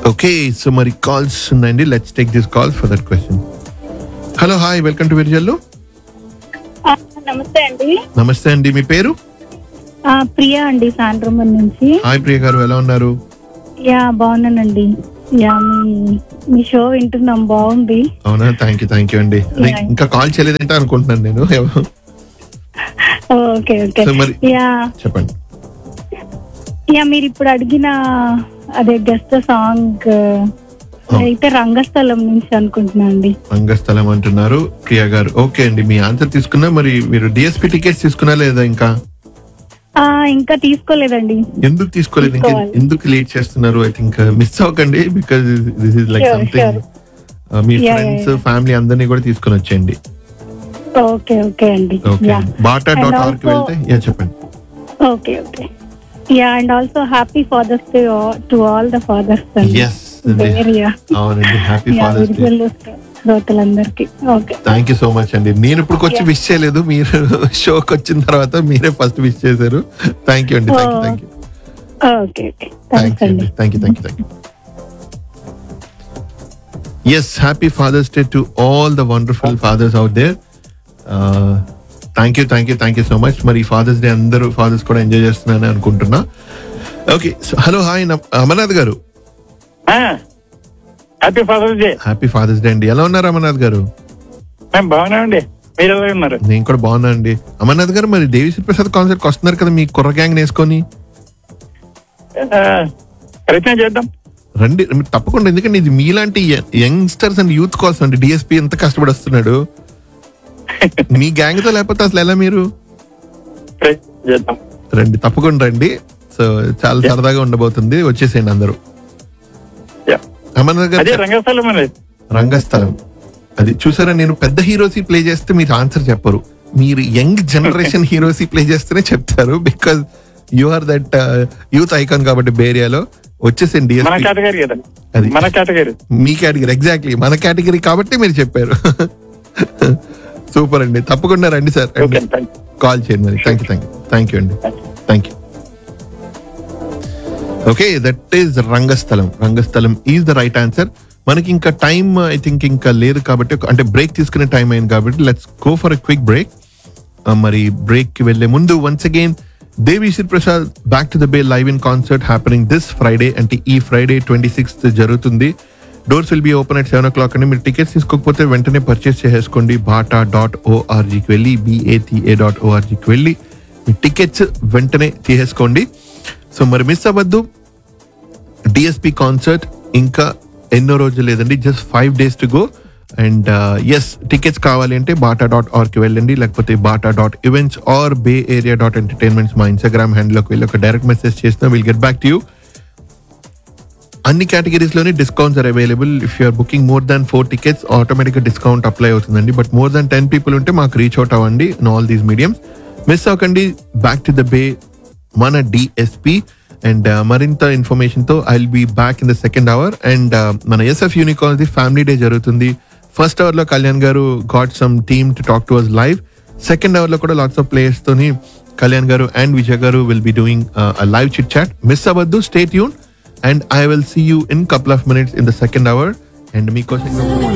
Okay so మరి calls ఉన్నాయండి let's take this calls for that question hello hi welcome to Virijallu ఆ, నమస్తే అండి నమస్తే అండి మీ పేరు ఆ, ప్రియా అండి సాండ్రమన్ నుంచి హాయ్ ప్రియ గారు ఎలా ఉన్నారు యా బాగున్నానండి యా మీ మీ షో వింటున్నాం బాగుంది అవునా థ్యాంక్ యూ థ్యాంక్ యూ అండి అదే Yeah. ఇంకా కాల్ చేయలేదంటే అనుకుంటున్నాను నేను ఓకే ఓకే సో మరి యా చెప్పండి యా మీరు ఇప్పుడు అడిగిన అదే గెస్ట్ సాంగ్ అయితే రంగస్థలం నుంచి అనుకుంటున్నా అండి రంగస్థలం అంటున్నారు ప్రియ గారు ఓకే అండి మీ ఆన్సర్ తీసుకున్నా మరి మీరు డిఎస్పి టికెట్స్ తీసుకున్నా లేదా ఇంకా ఆ, ఇంకా తీసుకోలేదండి ఎందుకు తీసుకోలేదు ఇంకా తీసుకోవాలి. ఎందుకు లేట్ చేస్తున్నారు ఐ థింక్ మిస్ అవ్వకండి because this is like Sure, something sure. మీ Yeah, yeah, friends yeah. Family అందరినీ కూడా తీసుకొని వచ్చేయండి ఓకే ఓకే అండి okay yeah Bata And dot ఆర్కి also- వెళ్తే యా చెప్పండి okay okay yeah and also happy father's day to all the fathers అండి ఎస్ యా అవునండి happy yeah father's day visual శ్రోతలందరికీ okay thank you so much అండి నేను ఇప్పుడు వచ్చి Yeah. విష్ చేయలేదు మీరు షోకి వచ్చిన తర్వాత మీరే ఫస్ట్ విష్ చేశారు థ్యాంక్ యూ అండి thank you Oh. Thank you okay okay thanks thanks అండి అండి thank you thank you thank you yes happy father's day to all the wonderful fathers out there thank you thank you thank you so much మరి father's day అందరూ fathers కూడా enjoy చేస్తున్నారని అనుకుంటున్నా okay hello hi Amarnath garu happy father's day happy father's day అండి ఎలా ఉన్నారు అమర్నాథ్ గారు మేము బాగున్నామండి మీరు ఎలా ఉన్నారు నేను కూడా బాగున్నా అండి అమర్నాథ్ గారు మరి దేవిశ్రీ ప్రసాద్ కాన్సర్ట్ వస్తున్నారు కదా మీ కుర్ర గ్యాంగ్ వేసుకొని ఆ, ప్రయత్నం చేద్దాం రండి మీరు తప్పకుండా ఎందుకంటే ఇది మీలాంటి యంగ్స్టర్స్ అండ్ యూత్ కోసం అండి డిఎస్పీ ఎంత కష్టపడి వస్తున్నాడు మీ గ్యాంగ్ తో లేకపోతే అసలు ఎలా మీరు ప్రయత్నం చేద్దాం రండి తప్పకుండా రండి సో చాలా సరదాగా ఉండబోతుంది వచ్చేసేయండి అందరూ Yeah. అమర్నాథ్ అదే గారు రంగస్థలం అనేది రంగస్థలం అది చూసారా నేను పెద్ద హీరోసి ప్లే చేస్తే మీరు ఆన్సర్ చెప్పరు మీరు యంగ్ జనరేషన్ హీరోసి ప్లే చేస్తేనే చెప్తారు because you are that youth icon కాబట్టి బేరియాలో వచ్చేసేయండి మన డిఎస్పీ కేటగిరీ కదా అది. మన కేటగిరీ మీ కేటగిరీ ఎగ్జాక్ట్లీ మన కేటగిరీ కాబట్టి మీరు చెప్పారు సూపర్ అండి తప్పకుండా రండి సార్ ఓకే థ్యాంక్ కాల్ చేయండి మరి thank you thank you thank you అండి thank you okay that is Rangasthalam Rangasthalam is the right answer మనకి ఇంకా టైం ఐ థింక్ ఇంకా లేదు కాబట్టి ఒక- అంటే బ్రేక్ తీసుకునే టైం అయింది కాబట్టి let's go for a quick break మరి బ్రేక్ కి వెళ్లే ముందు once again Devi Sri Prasad back to the bay live in concert happening this Friday అంటే ఈ ఫ్రైడే ట్వంటీ సిక్స్త్ జరుగుతుంది doors will be open at seven o'clock అండి మీరు టికెట్స్ తీసుకోకపోతే వెంటనే పర్చేస్ చేసేసుకోండి బాటా డాట్ ఓఆర్జీకి వెళ్ళి బిఏటిఏ డాట్ ఓఆర్జీకి వెళ్ళి మీ టికెట్స్ వెంటనే తీసేసుకోండి సో మరి మిస్ అవ్వద్దు డిఎస్పి కాన్సర్ట్ ఇంకా ఎన్నో రోజులు లేదండి just five days to go and ఎస్ టికెట్స్ కావాలి అంటే బాటా డాట్ ఆర్కి వెళ్ళండి లేకపోతే BATA dot events or bay area dot entertainments మా ఇన్స్టాగ్రామ్ హ్యాండ్లోకి వెళ్ళి ఒక డైరెక్ట్ మెసేజ్ చేసిన will get back to you అన్ని కేటగిరీస్ లోని discounts are available if you're booking more than four tickets automatic గా డిస్కౌంట్ అప్లై అవుతుందండి but more than ten people ఉంటే మాకు రీచ్ అవుట్ అవ్వండి in all these mediums miss అవ్వకండి back to the bay మన DSP and మరింత information తో I will be back in the second hour and మన ఎస్ఎఫ్ యూనికాన్ ఫ్యామిలీ డే జరుగుతుంది first hour లో కళ్యాణ్ గారు got some team to talk to us live second hour లో కూడా lots of players తోని కళ్యాణ్ గారు అండ్ విజయ్ గారు will be doing live chit chat miss అవ్వద్దు స్టేట్ యూన్ and I will see you in couple of minutes in the second hour and మీకోసం